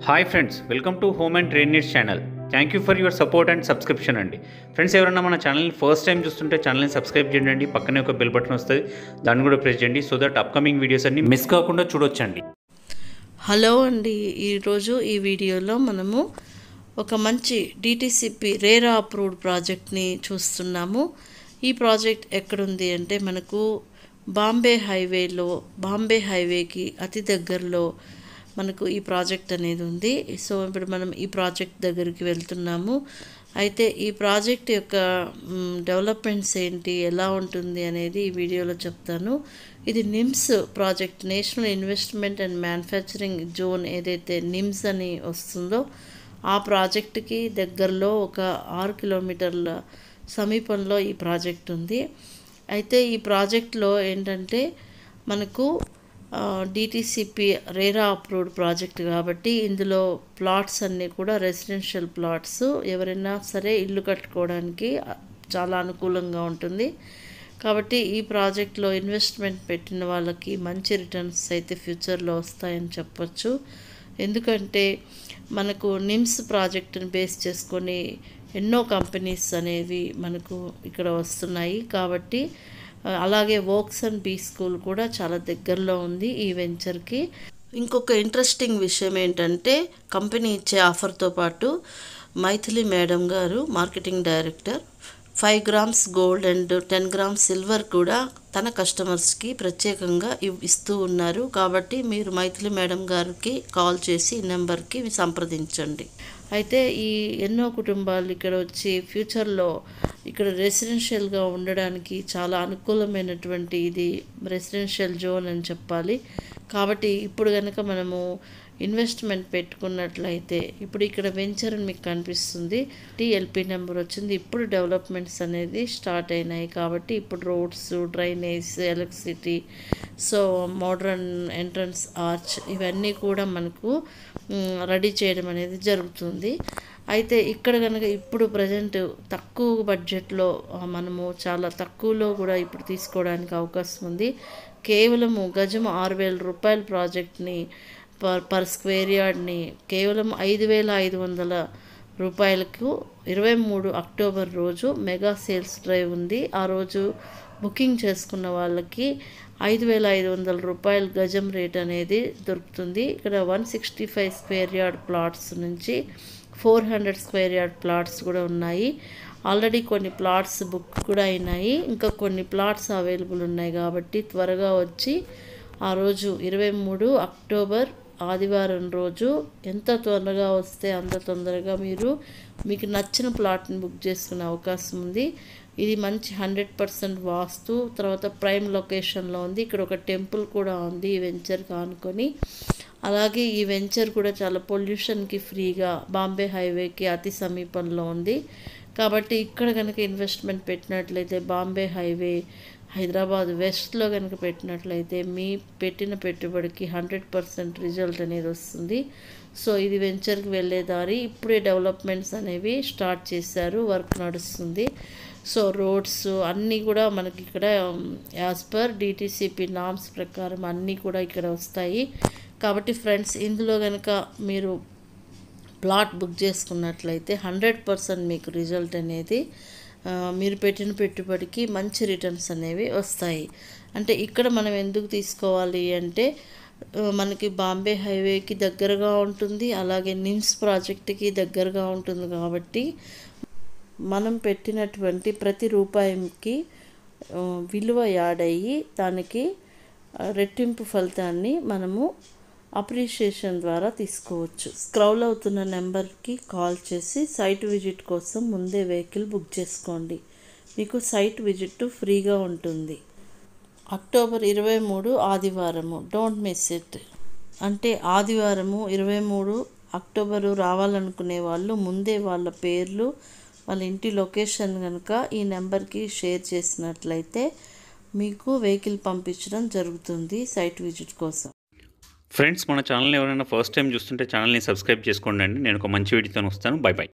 hi friends welcome to home and trade needs channel thank you for your support and subscription అండి friends ఎవరైనా మన ఛానల్ని first time చూస్తుంటే ఛానల్ని subscribe చేయండి పక్కనే ఒక బెల్ బటన్ వస్తుంది దాన్ని కూడా ప్రెస్ చేయండి సో దట్ అప్కమింగ్ వీడియోస్ అన్ని మిస్ కాకుండా చూడొచ్చండి హలో అండి ఈరోజు ఈ వీడియోలో మనము ఒక మంచి డిటిసిపి రేరా అప్రూవ్డ్ ప్రాజెక్ట్ని చూస్తున్నాము ఈ ప్రాజెక్ట్ ఎక్కడుంది అంటే మనకు బాంబే హైవేలో బాంబే హైవేకి అతి దగ్గరలో మనకు ఈ ప్రాజెక్ట్ అనేది ఉంది సో ఇప్పుడు మనం ఈ ప్రాజెక్ట్ దగ్గరికి వెళ్తున్నాము అయితే ఈ ప్రాజెక్ట్ యొక్క మ్, డెవలప్మెంట్స్ ఏంటి ఎలా ఉంటుంది అనేది ఈ వీడియోలో చెప్తాను ఇది NIMZ project national investment and manufacturing zone ఏదైతే నిమ్స్ అని వస్తుందో ఆ ప్రాజెక్టుకి దగ్గరలో ఒక ఆరు కిలోమీటర్ల సమీపంలో ఈ ప్రాజెక్ట్ ఉంది అయితే ఈ ప్రాజెక్ట్లో ఏంటంటే మనకు డిటిసిపి రేరా అప్రూవ్డ్ ప్రాజెక్ట్ కాబట్టి ఇందులో ప్లాట్స్ అన్నీ కూడా రెసిడెన్షియల్ ప్లాట్స్ ఎవరైనా సరే ఇల్లు కట్టుకోవడానికి చాలా అనుకూలంగా ఉంటుంది కాబట్టి ఈ ప్రాజెక్ట్లో ఇన్వెస్ట్మెంట్ పెట్టిన వాళ్ళకి మంచి రిటర్న్స్ అయితే ఫ్యూచర్లో వస్తాయని చెప్పొచ్చు ఎందుకంటే మనకు నిమ్స్ ప్రాజెక్టుని బేస్ చేసుకొని ఎన్నో కంపెనీస్ అనేవి మనకు ఇక్కడ వస్తున్నాయి కాబట్టి ఆ, అలాగే వోక్స్ అండ్ బీ స్కూల్ కూడా చాలా దగ్గరలో ఉంది ఈ వెంచర్కి ఇంకొక ఇంట్రెస్టింగ్ విషయం ఏంటంటే కంపెనీ ఇచ్చే ఆఫర్తో పాటు మైథిలి మేడం గారు marketing director five grams gold and ten grams silver కూడా తన కస్టమర్స్కి ప్రత్యేకంగా ఇవ్- ఇస్తూ ఉన్నారు కాబట్టి మీరు మైథిలి మేడం గారికి కాల్ చేసి ఈ నెంబర్కి సంప్రదించండి అయితే ఈ ఎన్నో కుటుంబాలు ఇక్కడ వచ్చి ఫ్యూచర్లో ఇక్కడ రెసిడెన్షియల్గా ఉండడానికి చాలా అనుకూలమైనటువంటి ఇది రెసిడెన్షియల్ జోన్ అని చెప్పాలి కాబట్టి ఇప్పుడు కనుక మనము ఇన్వెస్ట్మెంట్ పెట్టుకున్నట్లయితే ఇప్పుడు ఇక్కడ వెంచర్ అని మీకు కనిపిస్తుంది టీఎల్పి నెంబర్ వచ్చింది ఇప్పుడు డెవలప్మెంట్స్ అనేది స్టార్ట్ అయినాయి కాబట్టి ఇప్పుడు roads drainage electricity so modern entrance arch ఇవన్నీ కూడా మనకు రెడీ చేయడం అనేది జరుగుతుంది అయితే ఇక్కడ కనుక ఇప్పుడు ప్రజెంట్ తక్కువ బడ్జెట్లో ఆ, మనము చాలా తక్కువలో కూడా ఇప్పుడు తీసుకోవడానికి అవకాశం ఉంది కేవలము గజం ఆరు వేల రూపాయల ప్రాజెక్ట్ని పర్ పర్ స్క్వేర్ యార్డ్ని కేవలం ఐదు వేల ఐదు వందల రూపాయలకు ఇరవై మూడు అక్టోబర్ రోజు మెగా సేల్స్ డ్రైవ్ ఉంది ఆ రోజు బుకింగ్ చేసుకున్న వాళ్ళకి ఐదు వేల ఐదు వందల రూపాయల గజం రేట్ అనేది దొరుకుతుంది ఇక్కడ one sixty five square yard plots నుంచి four hundred square yard plots కూడా ఉన్నాయి ఆల్రెడీ కొన్ని ప్లాట్స్ బుక్ కూడా అయినాయి ఇంకా కొన్ని ప్లాట్స్ అవైలబుల్ ఉన్నాయి కాబట్టి త్వరగా వచ్చి ఆ రోజు ఇరవై మూడు అక్టోబర్ ఆదివారం రోజు ఎంత తొందరగా వస్తే అంత తొందరగా మీరు మీకు నచ్చిన ప్లాట్ని బుక్ చేసుకునే అవకాశం ఉంది ఇది మంచి హండ్రెడ్ పర్సెంట్ వాస్తు తర్వాత ప్రైమ్ లొకేషన్లో ఉంది ఇక్కడ ఒక టెంపుల్ కూడా ఉంది ఈ వెంచర్కి ఆనుకొని అలాగే ఈ వెంచర్ కూడా చాలా పొల్యూషన్కి ఫ్రీగా బాంబే హైవేకి అతి సమీపంలో ఉంది కాబట్టి ఇక్కడ కనుక ఇన్వెస్ట్మెంట్ పెట్టినట్లయితే బాంబే హైవే హైదరాబాద్ వెస్ట్లో కనుక పెట్టినట్లయితే మీ పెట్టిన పెట్టుబడికి హండ్రెడ్ పర్సెంట్ రిజల్ట్ అనేది వస్తుంది సో ఇది వెంచర్కి వెళ్ళే దారి ఇప్పుడే డెవలప్మెంట్స్ అనేవి స్టార్ట్ చేశారు వర్క్ నడుస్తుంది సో రోడ్స్ అన్నీ కూడా మనకి ఇక్కడ యాజ్ పర్ డిటీసీపీ నామ్స్ ప్రకారం అన్నీ కూడా ఇక్కడ వస్తాయి కాబట్టి ఫ్రెండ్స్ ఇందులో కనుక మీరు ప్లాట్ బుక్ చేసుకున్నట్లయితే హండ్రెడ్ పర్సెంట్ మీకు రిజల్ట్ అనేది ఆ, మీరు పెట్టిన పెట్టుబడికి మంచి రిటర్న్స్ అనేవి వస్తాయి అంటే ఇక్కడ మనం ఎందుకు తీసుకోవాలి అంటే ఆ, మనకి బాంబే హైవేకి దగ్గరగా ఉంటుంది అలాగే నిమ్స్ ప్రాజెక్ట్కి దగ్గరగా ఉంటుంది కాబట్టి మనం పెట్టినటువంటి ప్రతి రూపాయికి ఆ, విలువ యాడ్ అయ్యి దానికి ఆ, రెట్టింపు ఫలితాన్ని మనము అప్రిషియేషన్ ద్వారా తీసుకోవచ్చు స్క్రౌల్ అవుతున్న నెంబర్కి కాల్ చేసి సైట్ విజిట్ కోసం ముందే వెహికల్ బుక్ చేసుకోండి మీకు సైట్ విజిట్ ఫ్రీగా ఉంటుంది అక్టోబర్ ఇరవై మూడు ఆదివారము డోంట్ మిస్ ఇట్ అంటే ఆదివారము ఇరవై మూడు అక్టోబరు రావాలనుకునే వాళ్ళు ముందే వాళ్ళ పేర్లు వాళ్ళ ఇంటి లొకేషన్ కనుక ఈ నెంబర్కి షేర్ చేసినట్లయితే మీకు వెహికల్ పంపించడం జరుగుతుంది సైట్ విజిట్ కోసం ఫ్రెండ్స్ మన ఛానల్ ఎవరైనా ఫస్ట్ టైం చూస్తుంటే ఛానల్ని సబ్స్క్రైబ్ చేసుకోండి అండి నేను ఒక మంచి వీడియోతో వస్తాను బై బై